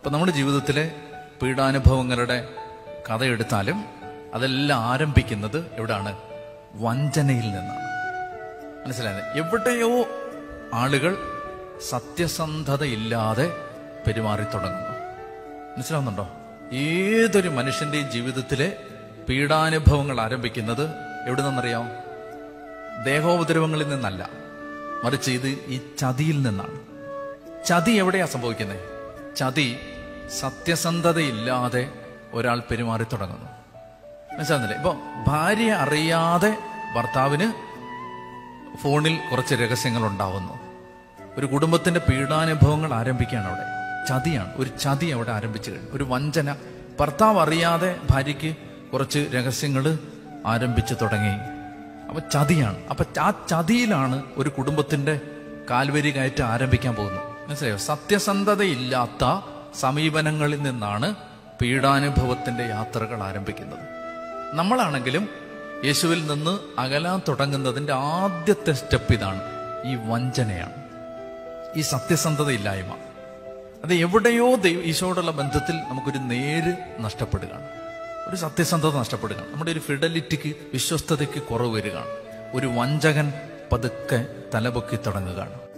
ഇപ്പൊ നമ്മുടെ ജീവിതത്തിലെ പീഡാനുഭവങ്ങളുടെ കഥയെടുത്താലും അതെല്ലാം ആരംഭിക്കുന്നത് എവിടാണ് വഞ്ചനയിൽ നിന്നാണ് മനസ്സിലായത് എവിടെയോ ആളുകൾ സത്യസന്ധതയില്ലാതെ പെരുമാറി തുടങ്ങുന്നു മനസ്സിലാവുന്നുണ്ടോ ഏതൊരു മനുഷ്യന്റെയും ജീവിതത്തിലെ പീഡാനുഭവങ്ങൾ ആരംഭിക്കുന്നത് എവിടെ നിന്നറിയാം ദേഹോപദ്രവങ്ങളിൽ നിന്നല്ല മറിച്ച് ഇത് ഈ ചതിയിൽ നിന്നാണ് ചതി എവിടെയാ സംഭവിക്കുന്നത് ചതി സത്യസന്ധതയില്ലാതെ ഒരാൾ പെരുമാറി തുടങ്ങുന്നു മനസ്സിലാകുന്നില്ലേ ഇപ്പൊ ഭാര്യ അറിയാതെ ഭർത്താവിന് ഫോണിൽ കുറച്ച് രഹസ്യങ്ങൾ ഉണ്ടാവുന്നു ഒരു കുടുംബത്തിന്റെ പീഡാനുഭവങ്ങൾ ആരംഭിക്കുകയാണ് അവിടെ ചതിയാണ് ഒരു ചതി അവിടെ ആരംഭിച്ചു കഴിഞ്ഞു ഒരു വഞ്ചന ഭർത്താവ് അറിയാതെ ഭാര്യയ്ക്ക് കുറച്ച് രഹസ്യങ്ങൾ ആരംഭിച്ചു തുടങ്ങി അപ്പൊ ചതിയാണ് അപ്പൊ ആ ചതിയിലാണ് ഒരു കുടുംബത്തിന്റെ കാൽവരി കയറ്റം ആരംഭിക്കാൻ പോകുന്നത് മനസ്സിലായോ സത്യസന്ധതയില്ലാത്ത സമീപനങ്ങളിൽ നിന്നാണ് പീഡാനുഭവത്തിന്റെ യാത്രകൾ ആരംഭിക്കുന്നത് നമ്മളാണെങ്കിലും യേശുവിൽ നിന്ന് അകലാൻ തുടങ്ങുന്നതിന്റെ ആദ്യത്തെ സ്റ്റെപ്പ് ഇതാണ് ഈ വഞ്ചനയാണ് ഈ സത്യസന്ധതയില്ലായ്മ അത് എവിടെയോ ദൈവ ഈശോയോടുള്ള ബന്ധത്തിൽ നമുക്കൊരു നേര് നഷ്ടപ്പെടുകയാണ് ഒരു സത്യസന്ധത നഷ്ടപ്പെടുകയാണ് നമ്മുടെ ഒരു ഫിഡലിറ്റിക്ക് വിശ്വസ്തതയ്ക്ക് കുറവ് വരികയാണ് ഒരു വഞ്ചകൻ പതുക്കെ തലപൊക്കി തുടങ്ങുകയാണ്